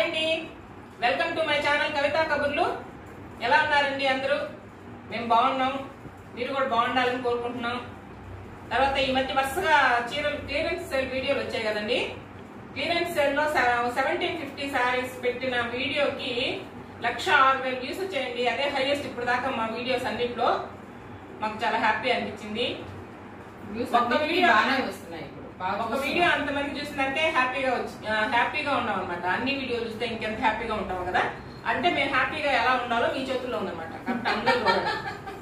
అండి welcome to my channel Kavitha కబుర్లు ఎలా ఉన్నారండి అందరూ మేము బాగున్నాం మీరు కూడా బాగుండాలని కోరుకుంటున్నాం తర్వాత ఈ మధ్య వరుసగా చీరలు క్లియరెన్స్ సేల్ వీడియోలు వచ్చాయి కదండి క్లియరెన్స్ సేల్ లో సెవెంటీన్ ఫిఫ్టీ సారీస్ పెట్టిన వీడియోకి లక్ష ఆరు వేలు వ్యూస్ వచ్చాయండి అదే హైయెస్ట్ ఇప్పుడు దాకా మా వీడియోస్ అన్నిట్లో మాకు చాలా హ్యాపీ అనిపించింది వ్యూస్ ఒక్క అన్నిటికీ వీడియో- బాగానే వస్తున్నాయి ఇప్పుడు బాగా ఒక చూస్తున్నారు. వీడియో అంతమంది చూసిందంటే హ్యాపీగా వచ్చి ఆ, హ్యాపీగా ఉన్నాం అనమాట అన్ని వీడియోలు చూస్తే ఇంకెంత హ్యాపీగా ఉంటాం కదా అంటే మేము హ్యాపీగా ఎలా ఉండాలో మీ చేతుల్లో ఉందన్నమాట కాబట్టి అందరూ చూడండి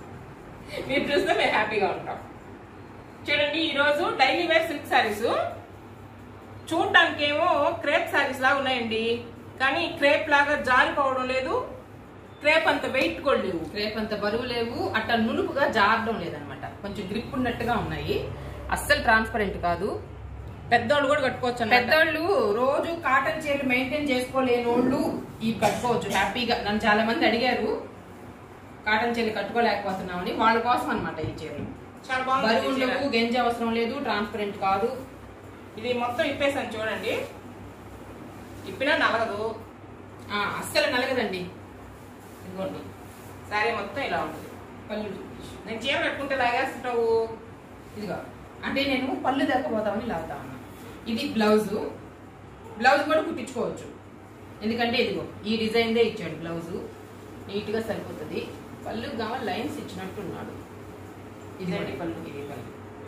మీరు చూస్తే మేము హ్యాపీగా ఉంటాం చూడండి ఈ రోజు డైలీ వేర్ సిల్క్ సారీస్ చూడటానికి ఏమో క్రేప్ సారీస్ లాగా ఉన్నాయండి కానీ క్రేప్ లాగా జారిపోవడం లేదు క్రేప్ అంత వెయిట్ కూడా లేవు రేపు అంత బరువు లేవు అట్ట నునుపుగా జారడం లేదనమాట కొంచెం గ్రిప్ ఉన్నట్టుగా ఉన్నాయి అస్సలు ట్రాన్స్పరెంట్ కాదు పెద్దోళ్ళు కూడా కట్టుకోవచ్చు అన్నమాట. పెద్దోళ్ళు రోజు కాటన్ చీరలు మెయింటైన్ చేసుకోలేని వాళ్ళు ఈ కట్టుకోవచ్చు హ్యాపీగా నన్ను చాలా మంది అడిగారు కాటన్ చీరలు కట్టుకోలేకపోతున్నామని వాళ్ళ కోసం అనమాట ఈ చీరలు చాలా బరువు బాగుంది చీర. ఉండవు గెంజి అవసరం లేదు ట్రాన్స్పరెంట్ కాదు ఇది మొత్తం ఇప్పేసాను చూడండి ఇప్పినా నలగదు ఆ, అస్సలు నలగదండి ఇదిగోండి సారీ మొత్తం ఇలా ఉంటుంది పళ్ళు చూపించు. నేను చీర కట్టుకుంటే లాగేస్తుంటావు ఇదిగో అంటే నేను పళ్ళు దాకా పోతామని లాగుతా ఉన్నా ఇది బ్లౌజ్ బ్లౌజ్ కూడా కుట్టించుకోవచ్చు ఎందుకంటే ఇదిగో ఈ డిజైన్ దే ఇచ్చాడు బ్లౌజ్ నీట్ గా సరిపోతుంది పళ్ళు కావాలి లైన్స్ ఇచ్చినట్టున్నాడు ఇది ఇదండి పళ్ళు ఇది పళ్ళు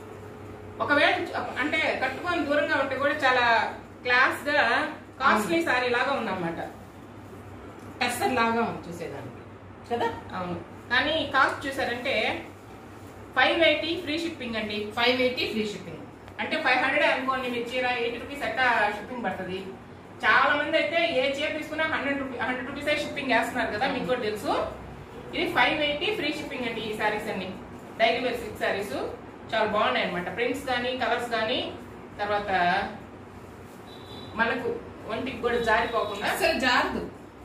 ఒకవేళ చ- అంటే కట్టుకొని దూరంగా ఉంటే కూడా చాలా క్లాస్ గా కాస్ట్లీ సారీ లాగా ఉందన్నమాట టెస్టర్ లాగా ఉంది చూసేదానికి కదా అవును కానీ కాస్ట్ చూసారంటే ఫైవ్ ఎయిటీ ఫ్రీ షిప్పింగ్ అండి ఫైవ్ ఎయిటీ ఫ్రీ షిప్పింగ్ అంటే ఫైవ్ హండ్రెడ్ అనుకోండి మీ చీర ఎయిటీ రూపీస్ అట్టా షిప్పింగ్ పడుతుంది చాలా మంది అయితే ఏ చీర తీసుకున్నా hundred rupee hundred rupees shipping వేస్తున్నారు కదా మీకు కూడా తెలుసు ఇది ఫైవ్ ఎయిటీ ఫ్రీ షిప్పింగ్ అండి ఈ సారీస్ అన్ని డైలీ వేర్ సిక్స్ సారీస్ చాలా బాగున్నాయి అనమాట ప్రింట్స్ కానీ కలర్స్ కానీ తర్వాత మనకు ఒంటికి కూడా జారిపోకుండా అసలు జారదు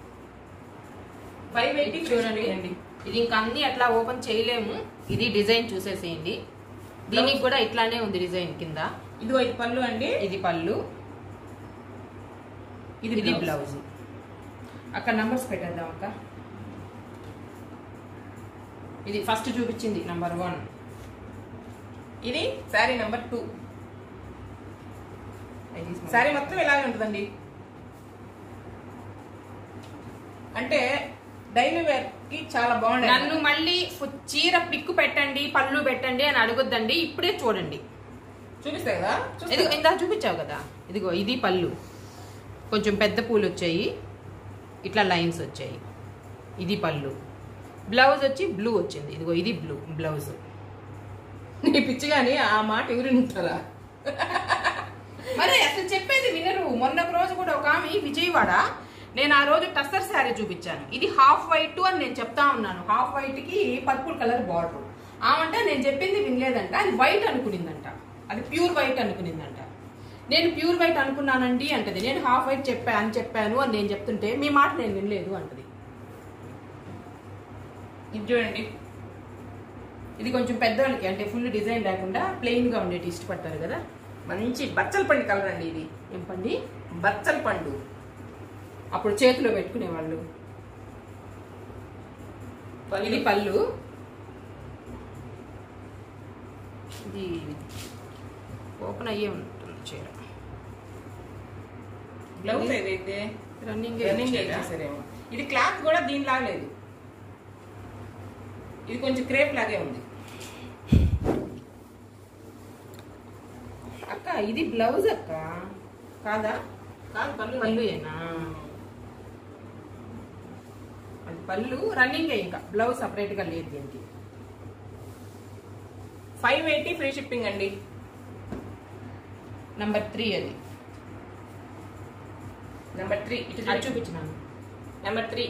ఫైవ్ ఎయిటీ చూడండి అండి ఇది ఇంకా అన్ని అట్లా ఓపెన్ చేయలేము ఇది డిజైన్ చూసేసేయండి దీనికి కూడా ఇట్లానే ఉంది డిజైన్ కింద ఇదిగో ఇది పళ్ళు అండి ఇది పళ్ళు ఇది ఇది blouse. బ్లౌజ్ అక్కడ నంబర్స్ పెట్టేద్దాం అక్క ఇది ఫస్ట్ చూపించింది నంబర్ వన్ ఇది శారీ నెంబర్ టూ శారీ మొత్తం ఇలాగే ఉంటుందండి అంటే డైలీ వేర్ కి చాలా బాగుండే నన్ను మళ్ళీ పు- చీర పిక్కు పెట్టండి పళ్ళు పెట్టండి అని అడగొద్దండి ఇప్పుడే చూడండి చూపిస్తా కదా చూస్తా. ఇదిగో ఇందా చూపించావు కదా ఇదిగో ఇది పళ్ళు కొంచెం పెద్ద పూలు వచ్చాయి ఇట్లా లైన్స్ వచ్చాయి ఇది పళ్ళు బ్లౌజ్ వచ్చి బ్లూ వచ్చింది ఇదిగో ఇది బ్లూ బ్లౌజ్ నీ పిచ్చి గాని ఆ మాట ఎవరు ఉంటారా మరి అసలు చెప్పేది వినరు మొన్న ఒక రోజు కూడా ఒక ఆమె విజయవాడ నేను ఆ రోజు టస్సర్ శారీ చూపించాను ఇది హాఫ్ వైట్ అని నేను చెప్తా ఉన్నాను హాఫ్ వైట్ కి పర్పుల్ కలర్ బార్డర్ ఆమంటే నేను చెప్పింది వినలేదంట అది వైట్ అనుకునిందంట అది ప్యూర్ వైట్ అనుకునిందంట నేను ప్యూర్ వైట్ అనుకున్నానండి అంటది నేను హాఫ్ వైట్ చెప్పా అని చెప్పాను అని నేను చెప్తుంటే మీ మాట నేను వినలేదు అంటది ఇది చూడండి ఇది కొంచెం పెద్దవాళ్ళకి అంటే ఫుల్ డిజైన్ లేకుండా ప్లెయిన్ గా ఉండేటి ఇష్టపడతారు కదా మంచి బచ్చల పండు కలర్ అండి ఇది ఏం పండి బచ్చల పండు అప్పుడు చేతిలో పెట్టుకునేవాళ్ళు ఇది పళ్ళు ఇది ఓపెన్ అయ్యే ఉంటుంది చీర బ్లౌజ్ ఏదైతే రన్నింగ్ రన్నింగ్ చేసేసారేమో ఇది క్లాత్ కూడా దీనిలాగా లేదు ఇది కొంచెం క్రేప్ లాగే ఉంది అక్క ఇది బ్లౌజ్ అక్క కాదా కాదు పళ్ళు పళ్ళు ఏనా అది పళ్ళు రన్నింగ్ ఇంకా బ్లౌజ్ సపరేట్ గా లేదు దీనికి ఫైవ్ ఎయిటీ ఫ్రీ షిప్పింగ్ అండి నంబర్ త్రీ అది నెంబర్ త్రీ ఇటు అది చూపించు చూపించినాను నెంబర్ త్రీ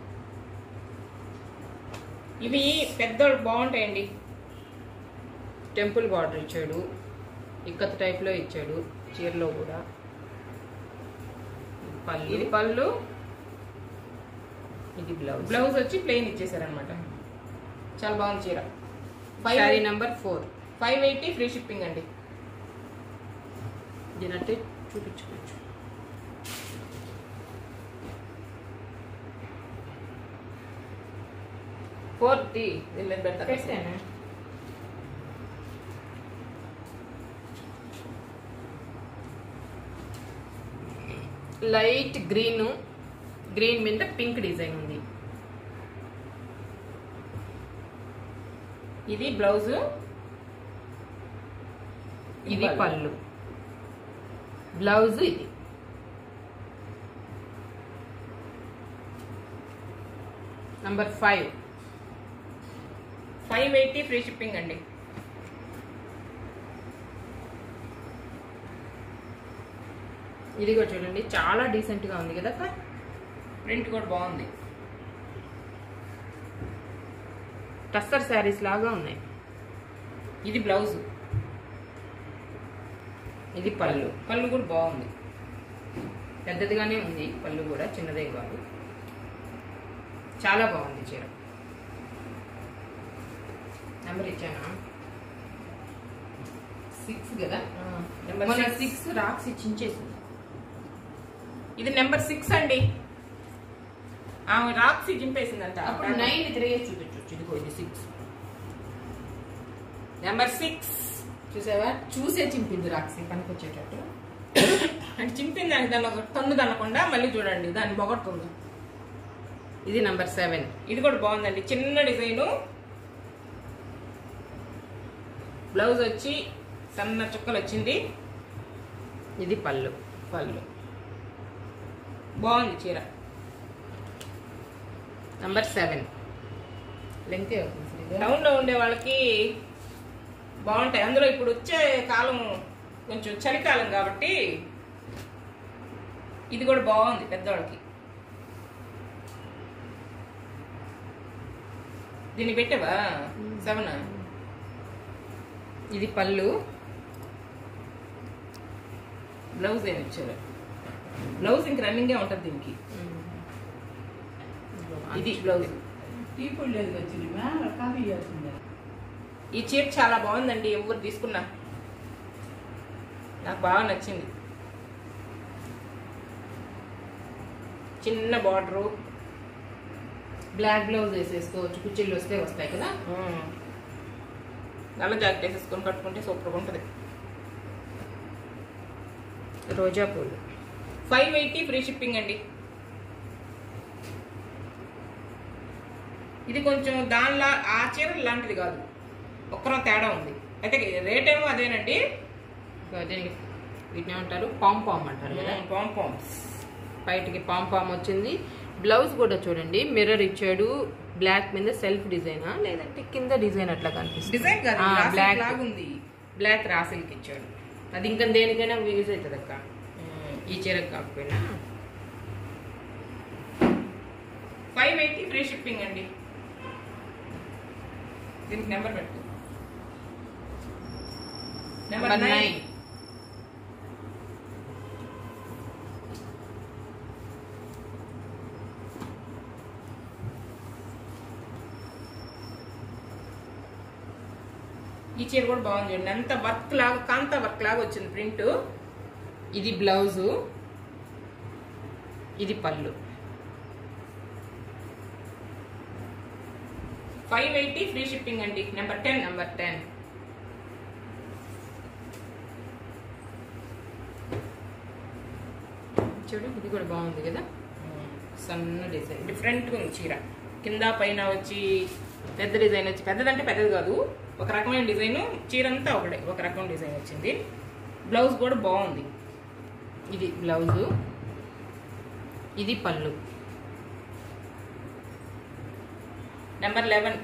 ఇవి పెద్దోళ్ళు బాగుంటాయండి టెంపుల్ బార్డర్ ఇచ్చాడు ఇక్కత్ టైప్ లో ఇచ్చాడు చీరలో కూడా ఇది పళ్ళు ఇది పళ్ళు ఇది బ్లౌజ్ బ్లౌజ్ వచ్చి ప్లెయిన్ ఇచ్చేసారనమాట చాలా బాగుంది చీర sari five number four five eighty free shipping అండి దీనట్టే చూపించుకోవచ్చు ఫోర్త్ దీని మీద పెడతా పెట్టాను లైట్ గ్రీన్ గ్రీన్ మీద పింక్ డిజైన్ ఉంది ఇది బ్లౌజ్ ఇది పళ్ళు బ్లౌజ్ ఇది number five five eighty free shipping అండి ఇది కూడా చూడండి చాలా డీసెంట్ గా ఉంది కదా అక్క? ప్రింట్ కూడా బాగుంది టస్సర్ శారీస్ లాగా ఉన్నాయి ఇది బ్లౌజ్ ఇది పళ్ళు పళ్ళు కూడా బాగుంది పెద్దదిగానే ఉంది పళ్ళు కూడా చిన్నదే కాదు చాలా బాగుంది చీర నెంబర్ ఇచ్చానా సిక్స్ కదా నెంబర్ మన six. సిక్స్ రాక్స్ చించేసింది ఇది నెంబర్ సిక్స్ అండి ఆమె రాక్సి జింపేసిందంట అప్పుడు నైన్ తిరిగే చూపించవచ్చు ఇదిగో ఇది సిక్స్ నెంబర్ సిక్స్ చూసావా చూసే చింపింది రాక్సి పనికి వచ్చేటట్టు అంటే చింపింది దానికి దాన్ని ఒక తొందు అనకుండా మళ్ళీ చూడండి దాన్ని పొగడుతుంది ఇది నంబర్ సెవెన్ ఇది కూడా బాగుందండి చిన్న డిజైను బ్లౌజ్ వచ్చి సన్న చుక్కలు వచ్చింది ఇది పళ్ళు పళ్ళు బాగుంది చీర నంబర్ సెవెన్ లెంత్ అవుతుంది శ్రీధర్. టౌన్ లో ఉండే వాళ్ళకి బాగుంటాయి అందులో ఇప్పుడు వచ్చే కాలం కొంచెం చలికాలం కాబట్టి ఇది కూడా బాగుంది పెద్దవాళ్ళకి దీన్ని పెట్టావా సెవెన్ ఇది పళ్ళు బ్లౌజ్ ఏమి ఇచ్చారు బ్లౌజ్ ఇంక రన్నింగే ఉంటుంది దీనికి ఇది బ్లౌజ్ టీపుల్ లేదు వచ్చింది మ్యామ్ కాఫీ చేస్తుంది ఈ చీర చాలా బాగుందండి ఎవరు తీసుకున్నా నాకు బాగా నచ్చింది చిన్న బార్డరు బ్లాక్ బ్లౌజ్ వేసేసుకోవచ్చు కుచ్చిళ్ళు వస్తే వస్తాయి కదా నల్ల జాకెట్ వేసేసుకొని కట్టుకుంటే సూపర్గా ఉంటుంది రోజా పూలు ఫైవ్ ఎయిటీ ఫ్రీ షిప్పింగ్ అండి ఇది కొంచెం దానిలా ఆ చీర లాంటిది కాదు ఒక్కరో తేడా ఉంది అయితే రేట్ ఏమో అదేనండి ఇంకా దీనికి వీటిని ఏమంటారు పామ్ పామ్ అంటారు కదా పామ్ పామ్స్ బయటికి పామ్ పామ్ వచ్చింది బ్లౌజ్ కూడా చూడండి మిర్రర్ ఇచ్చాడు బ్లాక్ మీద సెల్ఫ్ డిజైనా లేదంటే కింద డిజైన్ అట్లా కనిపిస్తుంది డిజైన్ కాదు ఆ, బ్లాక్ black. లాగా ఉంది బ్లాక్ రాసిల్కి ఇచ్చాడు అది ఇంకా దేనికైనా యూజ్ అవుతుంది అక్క ఈ చీరకు కాకపోయినా ఫైవ్ ఎయిటీ ఫ్రీ షిప్పింగ్ అండి దీనికి నెంబర్ పెట్టు నెంబర్ నెంబర్ నైన్ నైన్ ఈ చీర కూడా బాగుంది చూడండి ఎంత వర్క్ లాగా కాంత వర్క్ లాగా వచ్చింది ప్రింట్ ఇది బ్లౌజు ఇది పళ్ళు ఫైవ్ ఎయిటీ ఫ్రీ షిప్పింగ్ అండి నెంబర్ టెన్ నెంబర్ టెన్ చూడు ఇది కూడా బాగుంది కదా సన్న డిజైన్ డిఫరెంట్ ఉంది చీర కింద పైన వచ్చి పెద్ద డిజైన్ వచ్చి పెద్దదంటే పెద్దది కాదు ఒక రకమైన డిజైన్ చీర అంతా ఒకటే ఒక రకమైన డిజైన్ వచ్చింది బ్లౌజ్ కూడా బాగుంది ఇది బ్లౌజు ఇది పళ్ళు number eleven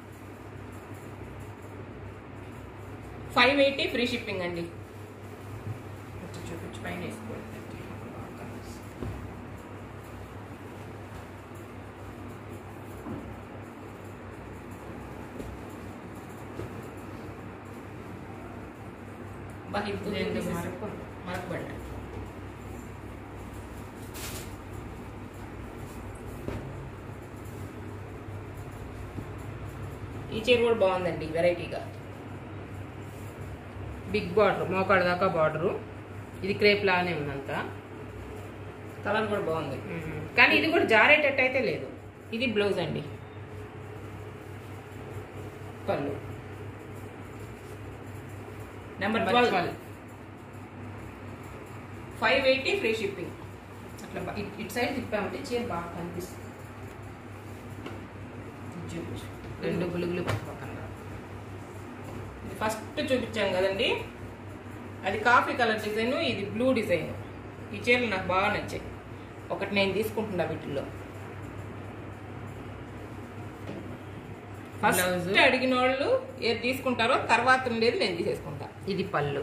five eighty free shipping అండి కొంచెం చూపించి పైన వేసుకోవాలి బాగా ఇప్పుడు రెండు తీసేసి- మరపు. మరకబడ్డ ఈ చీర కూడా బాగుందండి వెరైటీగా బిగ్ బార్డర్ మోకాడు దాకా బార్డరు ఇది క్రేప్ లానే ఉందంతా కలర్ కూడా బాగుంది కానీ ఇది కూడా జారేటట్టు అయితే లేదు ఇది బ్లౌజ్ అండి పళ్ళు number number twelve twelve five eighty free shipping అట్లా బా- ఇట్- ఇటు సైడ్ తిప్పామంటే చీర బాగా కనిపిస్తుంది ఇది చూపించు రెండు గులుగులు పక్క పక్కన రా. ఇది ఫస్ట్ చూపించాం కదండి అది కాఫీ కలర్ డిజైన్ ఇది బ్లూ డిజైన్ ఈ చీరలు నాకు బాగా నచ్చాయి ఒకటి నేను తీసుకుంటున్నా వీటిల్లో ఫస్ట్ Blouse. అడిగిన వాళ్ళు ఏది తీసుకుంటారో తర్వాత ఉండేది నేను తీసేసుకుంటా ఇది పళ్ళు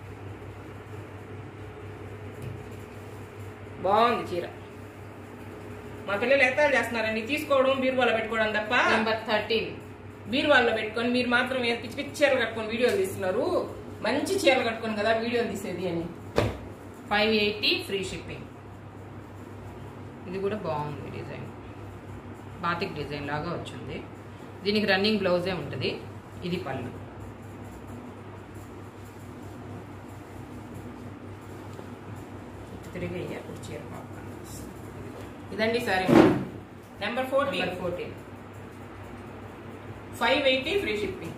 బాగుంది చీర మా పిల్లలు ఎత్తాలు చేస్తున్నారండి తీసుకోవడం బీరువాలో పెట్టుకోవడం తప్ప నెంబర్ థర్టీన్ బీరువాల్లో పెట్టుకొని మీరు మాత్రం ఏ పిచ్చి పిచ్చి చీరలు కట్టుకొని వీడియోలు తీస్తున్నారు మంచి చీరలు కట్టుకొని కదా వీడియోలు తీసేది అని ఫైవ్ ఎయిటీ ఫ్రీ షిప్పింగ్ ఇది కూడా బాగుంది డిజైన్ బాతిక్ డిజైన్ లాగా వచ్చింది దీనికి రన్నింగ్ బ్లౌజే ఉంటుంది ఇది పళ్ళు తిరిగి అప్పుడు చీర బాగా కనిపిస్తుంది. ఇదండి sari number fourteen number fourteen five eighty free shipping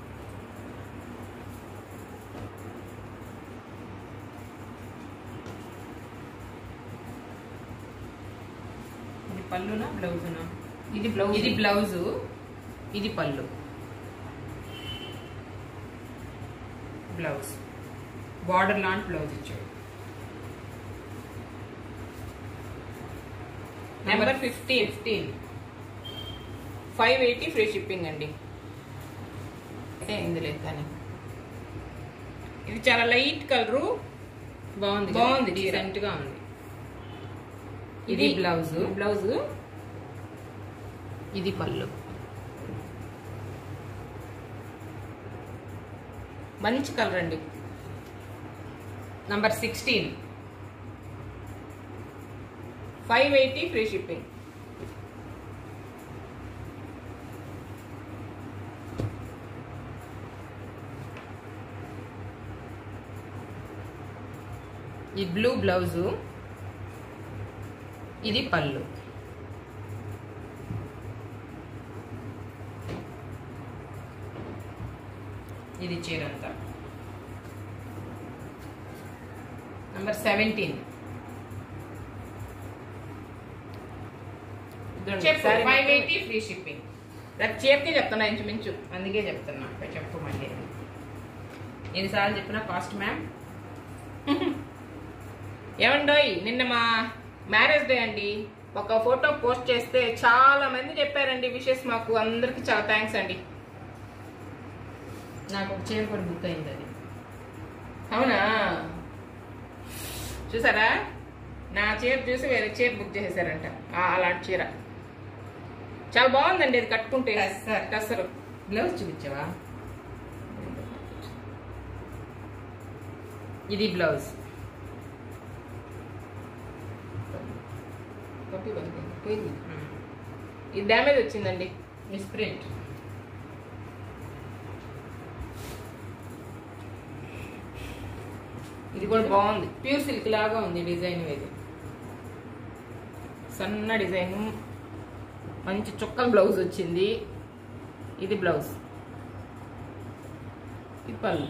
ఇది పళ్ళునా బ్లౌజునా ఇది బ్లౌజ్ ఇది బ్లౌజు ఇది పళ్ళు బ్లౌజ్ బార్డర్ లాంటి బ్లౌజ్ ఇచ్చాడు number fifteen fifteen five eighty free shipping అండి అంటే ఇందులో కానీ ఇది చాలా లైట్ కలరు బాగుంది బాగుంది చీర. డీసెంట్ గా ఉంది ఇది బ్లౌజ్ బ్లౌజ్ ఇది పళ్ళు మంచి కలర్ అండి number sixteen five eighty free shipping ఈ బ్లూ బ్లౌజు ఇది పళ్ళు ఇది చీరంతా నంబర్ సెవెంటీన్ చెప్పు ఫైవ్ ఎయిటీ ఫ్రీ షిప్పింగ్ నాకు చీరకే చెప్తున్నా ఇంచుమించు అందుకే చెప్తున్నా చెప్పు మళ్ళీ ఎన్నిసార్లు చెప్పినా కాస్ట్ మ్యామ్ ఏమండోయ్ నిన్న మా మ్యారేజ్ డే అండి ఒక ఫోటో పోస్ట్ చేస్తే చాలా మంది చెప్పారండి విషెస్ మాకు అందరికి చాలా థ్యాంక్స్ అండి నాకు ఒక చీర కూడా బుక్ అయింది అది అవునా చూసారా నా చీర చూసి వేరే చీర బుక్ చేసేసారంట ఆ, అలాంటి చీర చాలా బాగుందండి ఇది కట్టుకుంటే టస్సర్. టస్సరు బ్లౌజ్ చూపించావా ఇది బ్లౌజ్ పంపి పంపి. పోయింది ఇది డ్యామేజ్ వచ్చిందండి మిస్ ప్రింట్ ఇది కూడా బాగుంది ప్యూర్ సిల్క్ లాగా ఉంది డిజైన్ ఇది సన్న డిజైన్ మంచి చుక్కల బ్లౌజ్ వచ్చింది ఇది బ్లౌజ్ ఇది పళ్ళు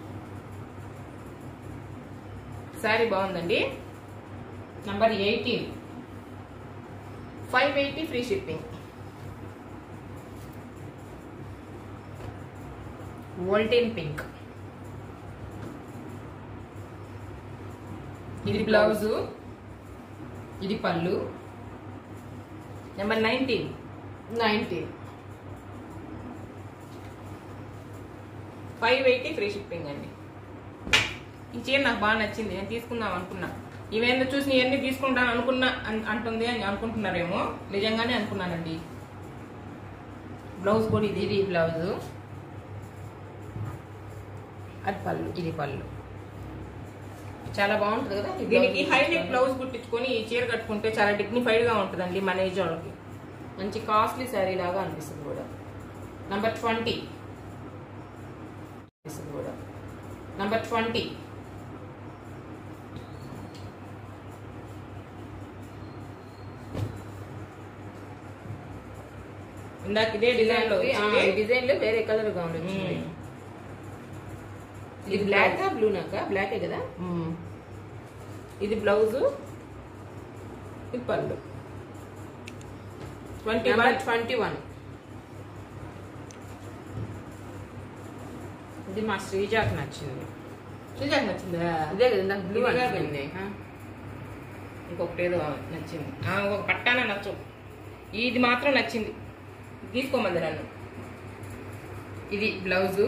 శారీ బాగుందండి number eighteen five eighty free shipping వోల్టేన్ పింక్ ఇది ఇది బ్లౌజు ఇది పళ్ళు number nineteen nineteen five eighty free shipping అండి ఈ చీర నాకు బాగా నచ్చింది నేను తీసుకుందాం అనుకున్నా ఇవేందో చూసి ఇవన్నీ తీసుకుంటాను అనుకున్నా అన్- అంటుంది అని అనుకుంటున్నారేమో నిజంగానే అనుకున్నానండి బ్లౌజ్ కూడా ఇది ఇది బ్లౌజు అది పళ్ళు ఇది పళ్ళు చాలా బాగుంటుంది కదా ఈ దీనికి బ్లౌజ్ హై నెక్ కుట్టించుకొని. బ్లౌజ్ కుట్టించుకొని ఈ చీర కట్టుకుంటే చాలా డిగ్నిఫైడ్ గా ఉంటుందండి మన ఏజ్ వాళ్ళకి మంచి కాస్ట్లీ శారీ లాగా అనిపిస్తుంది కూడా నంబర్ ట్వంటీ అనిపిస్తుంది కూడా నంబర్ ట్వంటీ ఇందాక ఇదే డిజైన్ లో వచ్చింది. డిజైన్ లో వేరే కలర్ గా వచ్చింది మ్మ్. ఇది బ్లాక్ బ్లూ నాక బ్లాకే కదా మ్మ్. ఇది బ్లౌజ్ ఇది పళ్ళు twenty number one twenty one ఇది మా శ్రీజాకి నచ్చింది చూసాక నచ్చిందా ఇదే కదా ఇందాక బ్లూ ఇదిగా అనిపింది ఇంకొకటి ఏదో నచ్చింది ఆ, ఒక పట్టాన నచ్చు ఇది మాత్రం నచ్చింది తీసుకోమంది నన్ను ఇది బ్లౌజు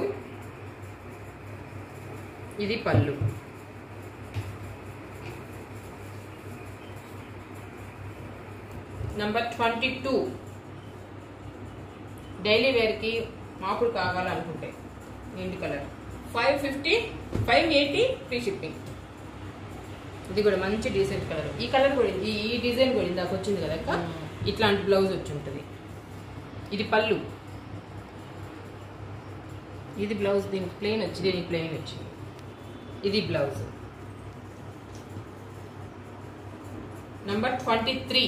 ఇది పళ్ళు నంబర్ ట్వంటీ టూ డైలీ వేర్కి మాపుడు కావాలనుకుంటే ఏంటి colour five fifty five eighty free shipping ఇది కూడా మంచి డీసెంట్ కలర్ ఈ కలర్ కూడా ఈ ఈ డిజైన్ కూడా ఇందాక వచ్చింది కదా అక్క మ్మ్. ఇట్లాంటి బ్లౌజ్ వచ్చి ఉంటుంది ఇది పళ్ళు ఇది బ్లౌజ్ దీనికి ప్లెయిన్ వచ్చింది దీనికి ప్లెయిన్ వచ్చింది ఇది blouse number twenty three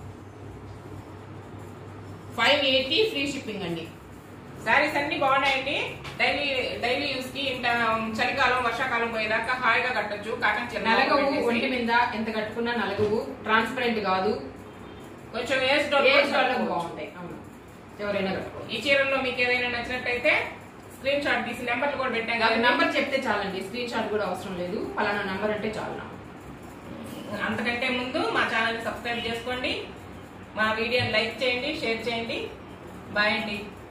five eighty free shipping అండి శారీస్ అన్ని బాగున్నాయండి డైలీ డైలీ యూస్ కి ఇంత చలికాలం వర్షాకాలం పోయేదాకా హాయిగా కట్టొచ్చు కాటన్ చీర నలగవు పెట్టేసి. ఒంటి మీద ఎంత కట్టుకున్నా నలగవు ట్రాన్స్పరెంట్ కాదు కొంచెం ఏజ్ ఏజ్ వాళ్ళకు బాగుంటాయి అవును ఎవరైనా కట్టుకోవచ్చు ఈ చీరల్లో మీకు ఏదైనా నచ్చినట్టయితే స్క్రీన్ షాట్ తీసి నెంబర్లు కూడా పెట్టాం నాకు కదా నంబర్ చెప్తే చాలండి స్క్రీన్ షాట్ కూడా అవసరం లేదు పలానా నంబర్ అంటే చాలు నాకు అంతకంటే ముందు మా ఛానల్ సబ్స్క్రైబ్ చేసుకోండి మా వీడియోని లైక్ చేయండి షేర్ చేయండి బాయ్ అండి